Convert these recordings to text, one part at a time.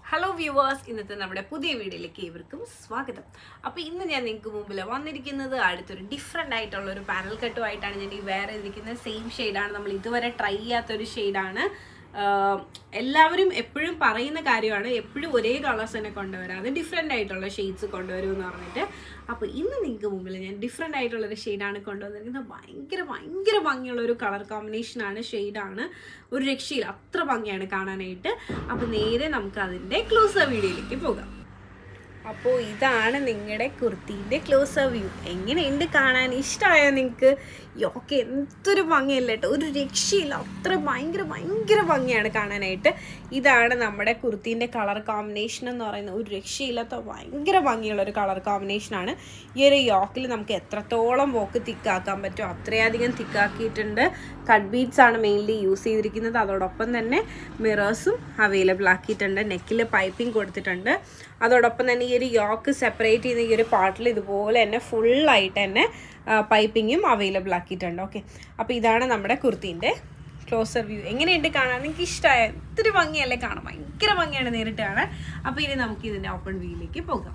hello viewers ഇന്നത്തെ നമ്മുടെ പുതിയ വീഡിയോയിലേക്ക് ഏവർക്കും സ്വാഗതം അപ്പോൾ ഇന്ന് ഞാൻ നിങ്ങൾക്ക് മുമ്പിൽ വന്നിരിക്കുന്നത് അടുത്തൊരു ഡിഫറെൻ്റ് ആയിട്ടുള്ള ഒരു പാനൽ കട്ടുമായിട്ടാണ് ഞാൻ ഈ വേറെ ഇരിക്കുന്നത് സെയിം ഷെയ്ഡാണ് നമ്മൾ ഇതുവരെ ട്രൈ ചെയ്യാത്തൊരു ഷെയ്ഡാണ് എല്ലാവരും എപ്പോഴും പറയുന്ന കാര്യമാണ് എപ്പോഴും ഒരേ കളേഴ്സ് തന്നെ കൊണ്ടുവരാതെ ഡിഫറെൻ്റ് ആയിട്ടുള്ള ഷെയ്ഡ്സ് കൊണ്ടുവരും എന്ന് പറഞ്ഞിട്ട് അപ്പോൾ ഇന്ന് നിങ്ങൾക്ക് മുമ്പിൽ ഞാൻ ഡിഫറെൻ്റ് ആയിട്ടുള്ളൊരു ഷെയ്ഡാണ് കൊണ്ടുവന്നിരിക്കുന്നത് ഭയങ്കര ഭയങ്കര ഭംഗിയുള്ള ഒരു കളർ കോമ്പിനേഷനാണ് ഷെയ്ഡാണ് ഒരു രക്ഷയില്ല അത്ര ഭംഗിയാണ് കാണാനായിട്ട് അപ്പോൾ നേരെ നമുക്ക് അതിൻ്റെ ക്ലോസർ വീഡിയോയിലേക്ക് പോകാം അപ്പോൾ ഇതാണ് നിങ്ങളുടെ കുർത്തീൻ്റെ ക്ലോസർ വ്യൂ എങ്ങനെയുണ്ട് കാണാൻ ഇഷ്ടമായോ നിങ്ങൾക്ക് യോക്കെ എന്തൊരു ഭംഗിയല്ല കേട്ടോ ഒരു രക്ഷയില്ല അത്ര ഭയങ്കര ഭയങ്കര ഭംഗിയാണ് കാണാനായിട്ട് ഇതാണ് നമ്മുടെ കുർത്തീൻ്റെ കളർ കോമ്പിനേഷൻ എന്ന് പറയുന്നത് ഒരു രക്ഷയില്ലാത്ത ഭയങ്കര ഭംഗിയുള്ള ഒരു കളർ കോമ്പിനേഷനാണ് ഈ ഒരു യോക്കിൽ നമുക്ക് എത്രത്തോളം വോക്ക് തിക്കാക്കാൻ പറ്റുമോ അത്രയധികം തിക്കാക്കിയിട്ടുണ്ട് കട്ട് ബീഡ്സ് ആണ് മെയിൻലി യൂസ് ചെയ്തിരിക്കുന്നത് അതോടൊപ്പം തന്നെ മിറേഴ്സും അവൈലബിൾ ആക്കിയിട്ടുണ്ട് നെക്കിൽ പൈപ്പിംഗ് കൊടുത്തിട്ടുണ്ട് അതോടൊപ്പം തന്നെ ഈ ഒരു യോക്ക് സെപ്പറേറ്റ് ചെയ്യുന്ന ഈ ഒരു പാർട്ടിൽ ഇതുപോലെ തന്നെ ഫുള്ളായിട്ട് തന്നെ പൈപ്പിങ്ങും അവൈലബിൾ ആക്കിയിട്ടുണ്ട് ഓക്കെ അപ്പോൾ ഇതാണ് നമ്മുടെ കുർത്തീൻ്റെ ക്ലോസർ വ്യൂ എങ്ങനെയുണ്ട് കാണാൻ നിങ്ങൾക്ക് ഇഷ്ടമായ ഒത്തിരി ഭംഗിയല്ലേ കാണാം ഭയങ്കര ഭംഗിയാണ് നേരിട്ട് കാണാൻ അപ്പോൾ ഇനി നമുക്ക് ഇതിൻ്റെ ഓപ്പൺ വ്യൂയിലേക്ക് പോകാം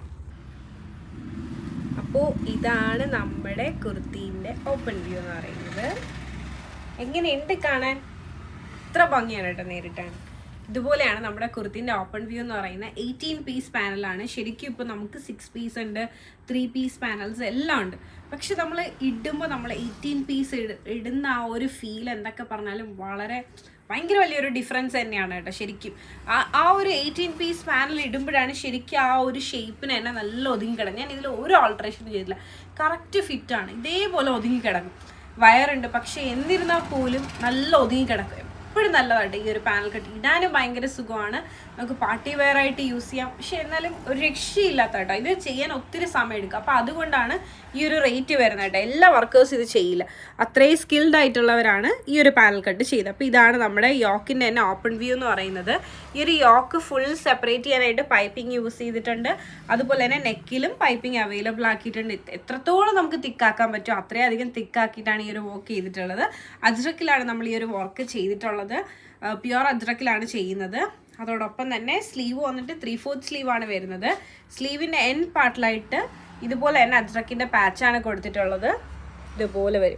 അപ്പോൾ ഇതാണ് നമ്മുടെ കുർത്തീൻ്റെ ഓപ്പൺ വ്യൂ എന്ന് പറയുന്നത് എങ്ങനെയുണ്ട് കാണാൻ ഇത്ര ഭംഗിയാണ് കേട്ടോ നേരിട്ടാണ് ഇതുപോലെയാണ് നമ്മുടെ കുർത്തിൻ്റെ ഓപ്പൺ വ്യൂ എന്ന് പറയുന്നത് എയ്റ്റീൻ പീസ് പാനലാണ് ശരിക്കും ഇപ്പോൾ നമുക്ക് സിക്സ് പീസ് ഉണ്ട് ത്രീ പീസ് പാനൽസ് എല്ലാം ഉണ്ട് പക്ഷെ നമ്മൾ ഇടുമ്പോൾ നമ്മൾ എയ്റ്റീൻ പീസ് ഇടുന്ന ആ ഒരു ഫീൽ എന്തൊക്കെ പറഞ്ഞാലും വളരെ ഭയങ്കര വലിയൊരു ഡിഫറൻസ് തന്നെയാണ് കേട്ടോ ശരിക്കും ആ ആ ഒരു എയ്റ്റീൻ പീസ് പാനൽ ഇടുമ്പോഴാണ് ശരിക്കും ആ ഒരു ഷേപ്പിന് തന്നെ നല്ല ഒതുങ്ങി കിടക്കും ഞാൻ ഇതിൽ ഒരു ഓൾട്രേഷനും ചെയ്തില്ല കറക്റ്റ് ഫിറ്റാണ് ഇതേപോലെ ഒതുങ്ങി കിടക്കും വയറുണ്ട് പക്ഷെ എന്നിരുന്നാൽ പോലും നല്ല ഒതുങ്ങി കിടക്കും എപ്പോഴും നല്ലതായിട്ട് ഈ ഒരു പാനൽ കട്ട് ഇടാനും ഭയങ്കര സുഖമാണ് നമുക്ക് പാർട്ടി വെയർ ആയിട്ട് യൂസ് ചെയ്യാം പക്ഷെ എന്നാലും ഒരു രക്ഷയില്ലാത്ത കേട്ടോ ഇത് ചെയ്യാൻ ഒത്തിരി സമയം എടുക്കും അപ്പോൾ അതുകൊണ്ടാണ് ഈ ഒരു റേറ്റ് വരുന്നത് കേട്ടോ എല്ലാ വർക്കേഴ്സും ഇത് ചെയ്യില്ല അത്രയും സ്കിൽഡ് ആയിട്ടുള്ളവരാണ് ഈ ഒരു പാനൽ കട്ട് ചെയ്തത് അപ്പോൾ ഇതാണ് നമ്മുടെ യോക്കിൻ്റെ തന്നെ ഓപ്പൺ വ്യൂ എന്ന് പറയുന്നത് ഈ ഒരു യോക്ക് ഫുൾ സെപ്പറേറ്റ് ചെയ്യാനായിട്ട് പൈപ്പിംഗ് യൂസ് ചെയ്തിട്ടുണ്ട് അതുപോലെ തന്നെ നെക്കിലും പൈപ്പിംഗ് അവൈലബിൾ ആക്കിയിട്ടുണ്ട് എത്രത്തോളം നമുക്ക് തിക്കാക്കാൻ പറ്റുമോ അത്രയധികം തിക്കാക്കിയിട്ടാണ് ഈ ഒരു വർക്ക് ചെയ്തിട്ടുള്ളത് അജ്രക്കിലാണ് നമ്മൾ ഈ ഒരു വർക്ക് ചെയ്തിട്ടുള്ളത് പ്യുവർ അജ്രക്കിലാണ് ചെയ്യുന്നത് അതോടൊപ്പം തന്നെ സ്ലീവ് വന്നിട്ട് ത്രീ ഫോർത്ത് സ്ലീവാണ് വരുന്നത് സ്ലീവിൻ്റെ എൻ പാർട്ടിലായിട്ട് ഇതുപോലെ തന്നെ അജ്രക്കിൻ്റെ പാച്ചാണ് കൊടുത്തിട്ടുള്ളത് ഇതുപോലെ വരും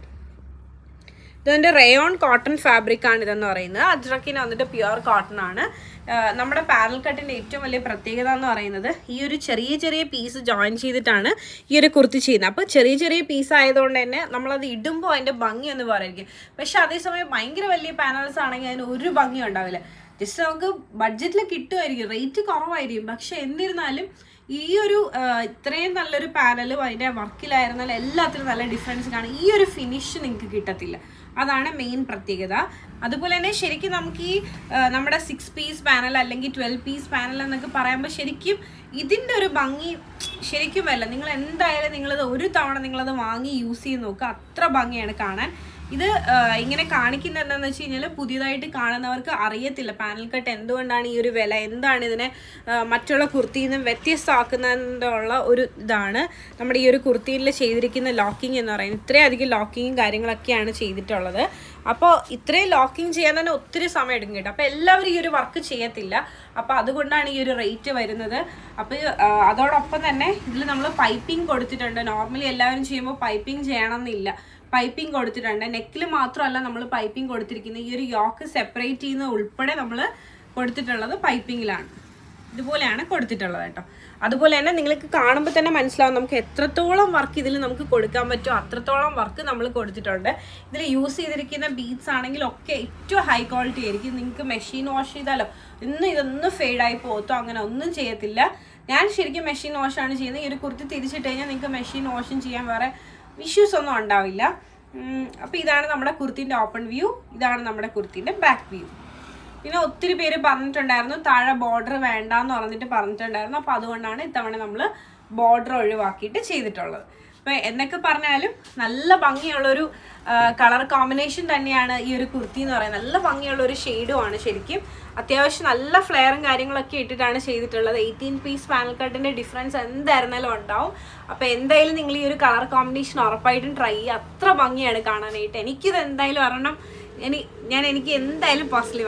ഇതിൻ്റെ റേയോൺ കോട്ടൺ ഫാബ്രിക് ആണ് ഇതെന്ന് പറയുന്നത് അജ്രക്കിന് വന്നിട്ട് പ്യുവർ കോട്ടൺ ആണ് നമ്മുടെ പാനൽ കട്ടിൻ്റെ ഏറ്റവും വലിയ പ്രത്യേകത എന്ന് പറയുന്നത് ഈ ഒരു ചെറിയ ചെറിയ പീസ് ജോയിൻ ചെയ്തിട്ടാണ് ഈ ഒരു കുർത്തി ചെയ്യുന്നത് അപ്പോൾ ചെറിയ ചെറിയ പീസ് ആയതുകൊണ്ട് തന്നെ നമ്മളത് ഇടുമ്പോൾ അതിൻ്റെ ഭംഗി എന്ന് പറയുക പക്ഷെ അതേസമയം ഭയങ്കര വലിയ പാനൽസ് ആണെങ്കിൽ അതിന് ഒരു ഭംഗി ഉണ്ടാവില്ല ജസ്റ്റ് നമുക്ക് ബഡ്ജറ്റിൽ കിട്ടുമായിരിക്കും റേറ്റ് കുറവായിരിക്കും പക്ഷെ എന്നിരുന്നാലും ഈ ഒരു ഇത്രയും നല്ലൊരു പാനലും അതിൻ്റെ വർക്കിലായിരുന്നാലും എല്ലാത്തിനും നല്ല ഡിഫറൻസ് കാണും ഈ ഒരു ഫിനിഷ് നിങ്ങൾക്ക് കിട്ടത്തില്ല അതാണ് മെയിൻ പ്രത്യേകത അതുപോലെ തന്നെ ശരിക്കും നമുക്ക് ഈ നമ്മുടെ സിക്സ് പീസ് പാനൽ അല്ലെങ്കിൽ ട്വൽവ് പീസ് പാനൽ എന്നൊക്കെ പറയുമ്പോൾ ശരിക്കും ഇതിൻ്റെ ഒരു ഭംഗി ശരിക്കും വല്ല നിങ്ങൾ എന്തായാലും നിങ്ങളത് ഒരു തവണ നിങ്ങളത് വാങ്ങി യൂസ് ചെയ്ത് നോക്കുക അത്ര ഭംഗിയാണ് കാണാൻ ഇത് ഇങ്ങനെ കാണിക്കുന്നത് എന്താണെന്ന് വെച്ച് കഴിഞ്ഞാൽ പുതിയതായിട്ട് കാണുന്നവർക്ക് അറിയത്തില്ല പാനൽ കട്ട് എന്തുകൊണ്ടാണ് ഈ ഒരു വില എന്താണ് ഇതിനെ മറ്റുള്ള കുർത്തിയിൽ നിന്നും വ്യത്യസ്തമാക്കുന്നതിനുള്ള ഒരു ഇതാണ് നമ്മുടെ ഈ ഒരു കുർത്തിയിൽ ചെയ്തിരിക്കുന്ന ലോക്കിംഗ് എന്ന് പറയുന്നത് ഇത്രയധികം ലോക്കിങ്ങും കാര്യങ്ങളൊക്കെയാണ് ചെയ്തിട്ടുള്ളത് അപ്പോൾ ഇത്രയും ലോക്കിംഗ് ചെയ്യാൻ തന്നെ ഒത്തിരി സമയം എടുക്കും കേട്ടോ അപ്പോൾ എല്ലാവരും ഈ ഒരു വർക്ക് ചെയ്യത്തില്ല അപ്പോൾ അതുകൊണ്ടാണ് ഈ ഒരു റേറ്റ് വരുന്നത് അപ്പോൾ അതോടൊപ്പം തന്നെ ഇതിൽ നമ്മൾ പൈപ്പിംഗ് കൊടുത്തിട്ടുണ്ട് നോർമലി എല്ലാവരും ചെയ്യുമ്പോൾ പൈപ്പിംഗ് ചെയ്യണമെന്നില്ല പൈപ്പിംഗ് കൊടുത്തിട്ടുണ്ട് നെക്കിൽ മാത്രമല്ല നമ്മൾ പൈപ്പിംഗ് കൊടുത്തിരിക്കുന്നത് ഈ ഒരു യോക്ക് സെപ്പറേറ്റ് ചെയ്യുന്ന ഉൾപ്പെടെ നമ്മൾ കൊടുത്തിട്ടുള്ളത് പൈപ്പിങ്ങിലാണ് ഇതുപോലെയാണ് കൊടുത്തിട്ടുള്ളത് കേട്ടോ അതുപോലെ തന്നെ നിങ്ങൾക്ക് കാണുമ്പോൾ തന്നെ മനസ്സിലാവും നമുക്ക് എത്രത്തോളം വർക്ക് ഇതിൽ നമുക്ക് കൊടുക്കാൻ പറ്റുമോ അത്രത്തോളം വർക്ക് നമ്മൾ കൊടുത്തിട്ടുണ്ട് ഇതിൽ യൂസ് ചെയ്തിരിക്കുന്ന ബീഡ്സ് ആണെങ്കിലും ഒക്കെ ഏറ്റവും ഹൈ ക്വാളിറ്റി ആയിരിക്കും നിങ്ങൾക്ക് മെഷീൻ വാഷ് ചെയ്താലോ ഇന്ന് ഇതൊന്നും ഫെയ്ഡായി പോകത്തോ അങ്ങനെ ഒന്നും ചെയ്യത്തില്ല ഞാൻ ശരിക്കും മെഷീൻ വാഷാണ് ചെയ്യുന്നത് ഈ ഒരു കുർത്തി തിരിച്ചിട്ട് കഴിഞ്ഞാൽ നിങ്ങൾക്ക് മെഷീൻ വാഷും ചെയ്യാൻ വേറെ ഇഷ്യൂസ് ഒന്നും ഉണ്ടാവില്ല അപ്പോൾ ഇതാണ് നമ്മുടെ കുർത്തിൻ്റെ ഓപ്പൺ വ്യൂ ഇതാണ് നമ്മുടെ കുർത്തിൻ്റെ ബാക്ക് വ്യൂ പിന്നെ ഒത്തിരി പേര് പറഞ്ഞിട്ടുണ്ടായിരുന്നു താഴെ ബോർഡർ വേണ്ടാന്ന് പറഞ്ഞിട്ട് പറഞ്ഞിട്ടുണ്ടായിരുന്നു അപ്പോൾ അതുകൊണ്ടാണ് ഇത്തവണ നമ്മൾ ബോർഡർ ഒഴിവാക്കിയിട്ട് ചെയ്തിട്ടുള്ളത് അപ്പോൾ എന്നൊക്കെ പറഞ്ഞാലും നല്ല ഭംഗിയുള്ളൊരു കളർ കോമ്പിനേഷൻ തന്നെയാണ് ഈ ഒരു കുർത്തി എന്ന് പറയുന്നത് നല്ല ഭംഗിയുള്ള ഒരു ഷെയ്ഡുമാണ് ശരിക്കും അത്യാവശ്യം നല്ല ഫ്ലെയറും കാര്യങ്ങളൊക്കെ ഇട്ടിട്ടാണ് ചെയ്തിട്ടുള്ളത് എയ്റ്റീൻ പീസ് പാനൽ കട്ടിൻ്റെ ഡിഫറൻസ് എന്തായിരുന്നാലും ഉണ്ടാവും അപ്പോൾ എന്തായാലും നിങ്ങൾ ഈ ഒരു കളർ കോമ്പിനേഷൻ ഉറപ്പായിട്ടും ട്രൈ ചെയ്യുക അത്ര ഭംഗിയാണ് കാണാനായിട്ട് എനിക്കിത് എന്തായാലും ഒരെണ്ണം ഇനി ഞാൻ എനിക്ക് എന്തായാലും പേഴ്സണലി വേണം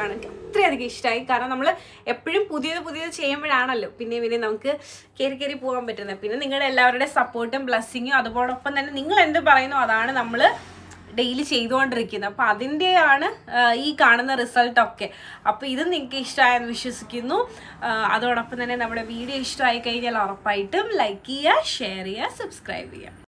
അത്രയധികം ഇഷ്ടമായി കാരണം നമ്മൾ എപ്പോഴും പുതിയത് പുതിയത് ചെയ്യുമ്പോഴാണല്ലോ പിന്നെ പിന്നെ നമുക്ക് കയറി കയറി പോകാൻ പറ്റുന്നത് പിന്നെ നിങ്ങളുടെ എല്ലാവരുടെ സപ്പോർട്ടും ബ്ലെസ്സിങ്ങും അതോടൊപ്പം തന്നെ നിങ്ങൾ എന്ത് പറയുന്നു അതാണ് നമ്മൾ ഡെയിലി ചെയ്തുകൊണ്ടിരിക്കുന്നത് അപ്പോൾ അതിൻ്റെയാണ് ഈ കാണുന്ന റിസൾട്ടൊക്കെ അപ്പോൾ ഇത് നിങ്ങൾക്ക് ഇഷ്ടമായെന്ന് വിശ്വസിക്കുന്നു ആ, അതോടൊപ്പം തന്നെ നമ്മുടെ വീഡിയോ ഇഷ്ടമായി കഴിഞ്ഞാൽ ഉറപ്പായിട്ടും ലൈക്ക് ചെയ്യുക ഷെയർ ചെയ്യുക സബ്സ്ക്രൈബ് ചെയ്യുക